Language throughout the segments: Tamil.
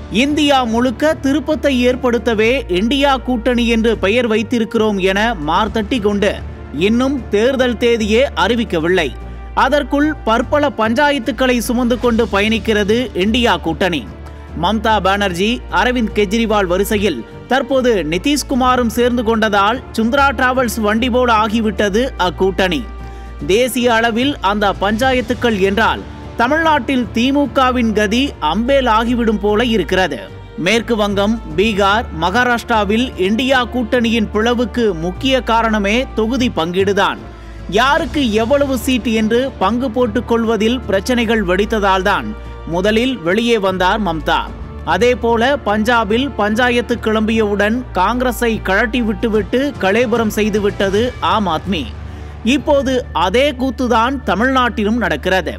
இந்தியா முழுக்க திருப்பத்தை ஏற்படுத்தவே இந்தியா கூட்டணி என்று பெயர் வைத்திருக்கிறோம் என மார்த்தட்டி கொண்டு இன்னும் தேர்தல் தேதியே அறிவிக்கவில்லை அதற்குள் பற்பல பஞ்சாயத்துக்களை சுமந்து கொண்டு பயணிக்கிறது இந்தியா கூட்டணி மம்தா பானர்ஜி அரவிந்த் கெஜ்ரிவால் வரிசையில் தற்போது நிதிஷ்குமாரும் சேர்ந்து கொண்டதால் சுந்தரா டிராவல்ஸ் வண்டி போல ஆகிவிட்டது அக்கூட்டணி தேசிய அளவில் அந்த பஞ்சாயத்துக்கள் என்றால் தமிழ்நாட்டில் திமுகவின் கதி அம்பேல் ஆகிவிடும் போல இருக்கிறது மேற்கு வங்கம் பீகார் மகாராஷ்டிராவில் இந்தியா கூட்டணியின் பிளவுக்கு முக்கிய காரணமே தொகுதி பங்கீடுதான் யாருக்கு எவ்வளவு சீட் என்று பங்கு போட்டுக் கொள்வதில் பிரச்சனைகள் வெடித்ததால்தான் முதலில் வெளியே வந்தார் மம்தா அதேபோல பஞ்சாபில் பஞ்சாயத்து கிளம்பியவுடன் காங்கிரஸை கழட்டி விட்டுவிட்டு கலேபுரம் செய்துவிட்டது ஆம் ஆத்மி இப்போது அதே கூத்துதான் தமிழ்நாட்டிலும் நடக்கிறது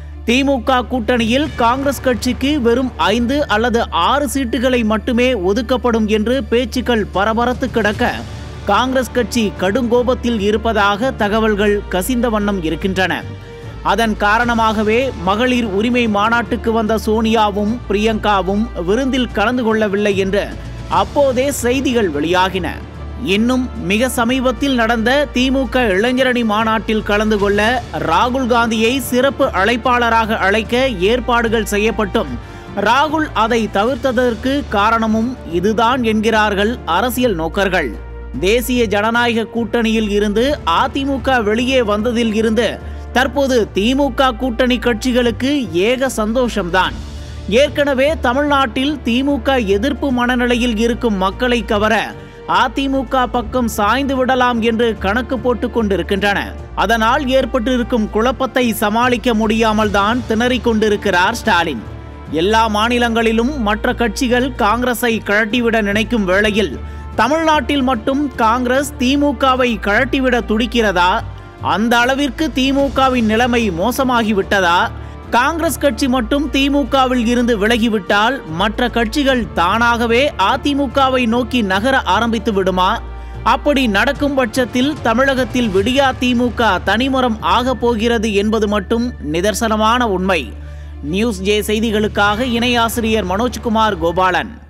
திமுக கூட்டணியில் காங்கிரஸ் கட்சிக்கு வெறும் ஐந்து அல்லது ஆறு சீட்டுகளை மட்டுமே ஒதுக்கப்படும் என்று பேச்சுக்கள் பரபரத்து கிடக்க காங்கிரஸ் கட்சி கடுங்கோபத்தில் இருப்பதாக தகவல்கள் கசிந்த வண்ணம் இருக்கின்றன அதன் காரணமாகவே மகளிர் உரிமை மாநாட்டுக்கு வந்த சோனியாவும் பிரியங்காவும் விருந்தில் கலந்து கொள்ளவில்லை என்று அப்போதே செய்திகள் வெளியாகின இன்னும் மிக சமீபத்தில் நடந்த திமுக இளைஞரணி மாநாட்டில் கலந்து கொள்ள ராகுல் காந்தியை சிறப்பு அழைப்பாளராக அழைக்க ஏற்பாடுகள் செய்யப்பட்டும் ராகுல் அதை தவிர்த்ததற்கு காரணமும் இதுதான் என்கிறார்கள் அரசியல் நோக்கர்கள் தேசிய ஜனநாயக கூட்டணியில் இருந்து அதிமுக வெளியே வந்ததில் இருந்து தற்போது திமுக கூட்டணி கட்சிகளுக்கு ஏக சந்தோஷம்தான் ஏற்கனவே தமிழ்நாட்டில் திமுக எதிர்ப்பு மனநிலையில் இருக்கும் மக்களை கவர அதிமுக பக்கம் சாய்ந்து விடலாம் என்று கணக்கு போட்டுக் கொண்டிருக்கின்றன அதனால் ஏற்பட்டிருக்கும் குழப்பத்தை சமாளிக்க முடியாமல் தான் திணறிக் கொண்டிருக்கிறார் ஸ்டாலின் எல்லா மாநிலங்களிலும் மற்ற கட்சிகள் காங்கிரஸை கழட்டிவிட நினைக்கும் வேளையில் தமிழ்நாட்டில் மட்டும் காங்கிரஸ் திமுகவை கழட்டிவிட துடிக்கிறதா அந்த அளவிற்கு திமுகவின் நிலைமை மோசமாகிவிட்டதா காங்கிரஸ் கட்சி மட்டும் திமுகவில் இருந்து விலகிவிட்டால் மற்ற கட்சிகள் தானாகவே அதிமுகவை நோக்கி நகர ஆரம்பித்து விடுமா அப்படி நடக்கும் பட்சத்தில் தமிழகத்தில் விடியா திமுக தனிமரம் ஆகப் போகிறது என்பது மட்டும் நிதர்சனமான உண்மை நியூஸ் ஜே செய்திகளுக்காக இணை ஆசிரியர் மனோஜ்குமார் கோபாலன்